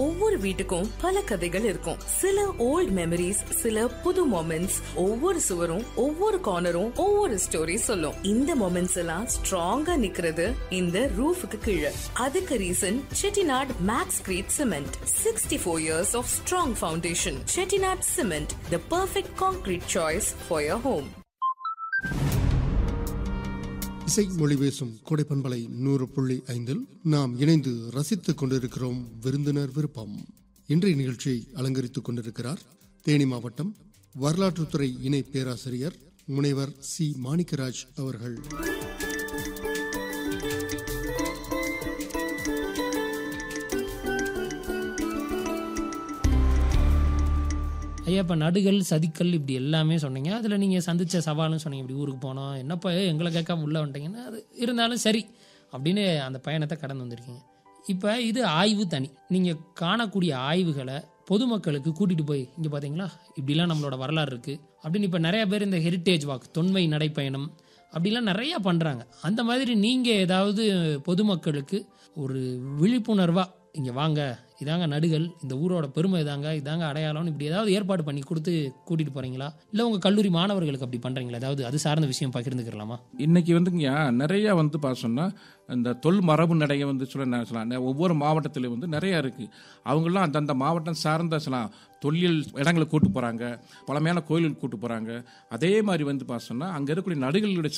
ஒவ்வொரு வீட்டுக்கும் பல கதைகள் இருக்கும் சில ஓல்ட் மெமரிஸ் சில புது மொமெண்ட்ஸ் ஒவ்வொரு சுவரும் ஒவ்வொரு கார்னரும் ஒவ்வொரு ஸ்டோரி சொல்லும் இந்த மொமெண்ட்ஸ் எல்லாம் ஸ்ட்ராங்கா நிக்கிறது இந்த ரூஃபுக்கு கீழே அதுக்கு reason Chettinad Maxcrete cement sixty four years of strong foundation Chettinad cement the perfect concrete choice for your home இசை மொழி பேசும் கொடைப்பண்பலை நூறு புள்ளி ஐந்தில் நாம் இணைந்து ரசித்துக் கொண்டிருக்கிறோம் விருந்தினர் விருப்பம் இன்றைய நிகழ்ச்சியை அலங்கரித்துக் கொண்டிருக்கிறார் தேனி மாவட்டம் வரலாற்றுத்துறை இணை பேராசிரியர் முனைவர் சி மாணிக்கராஜ் அவர்கள் ஐயா இப்போ நடுகள் சதிக்கல் இப்படி எல்லாமே சொன்னீங்க அதில் நீங்கள் சந்திச்ச சவால்னு சொன்னீங்க இப்படி ஊருக்கு போனோம் என்னப்பா ஏய், எங்களை கேட்காம உள்ள வந்துட்டீங்கன்னா அது இருந்தாலும் சரி அப்படின்னு அந்த பயணத்தை கடந்து வந்திருக்கீங்க இப்போ இது ஆய்வு தனி நீங்கள் காணக்கூடிய ஆய்வுகளை பொதுமக்களுக்கு கூட்டிகிட்டு போய் இங்கே பார்த்தீங்களா இப்படிலாம் நம்மளோட வரலாறு இருக்குது அப்படின்னு இப்போ நிறைய பேர் இந்த ஹெரிட்டேஜ் வாக் தொன்மை நடைப்பயணம் அப்படிலாம் நிறையா பண்ணுறாங்க அந்த மாதிரி நீங்கள் ஏதாவது பொதுமக்களுக்கு ஒரு விழிப்புணர்வாக இங்கே வாங்க இதாங்க நடுகள் இந்த ஊரோட பெருமை இதாங்க இதாங்க அடையாளம்னு இப்படி ஏதாவது ஏற்பாடு பண்ணி கொடுத்து கூட்டிகிட்டு போகிறீங்களா இல்லை உங்கள் கல்லூரி மாணவர்களுக்கு அப்படி பண்ணுறீங்களா ஏதாவது அது சார்ந்த விஷயம் பகிர்ந்துக்கிறலாமா இன்னைக்கு வந்துங்க நிறைய வந்து பார்த்தோம்னா இந்த தொல் மரபு நடைய வந்து சொல்ல நான் சொல்லலாம் நெ- ஒவ்வொரு மாவட்டத்திலும் வந்து நிறைய இருக்கு அவங்களாம் அந்தந்த மாவட்டம் சார்ந்த சொல்லலாம் தொல்லியல் இடங்களுக்கு கூட்டு போறாங்க பழமையான கோயிலுக்கு கூட்டு போறாங்க அதே மாதிரி வந்து பார்த்தோம்னா அங்க இருக்கக்கூடிய நடுகளுடைய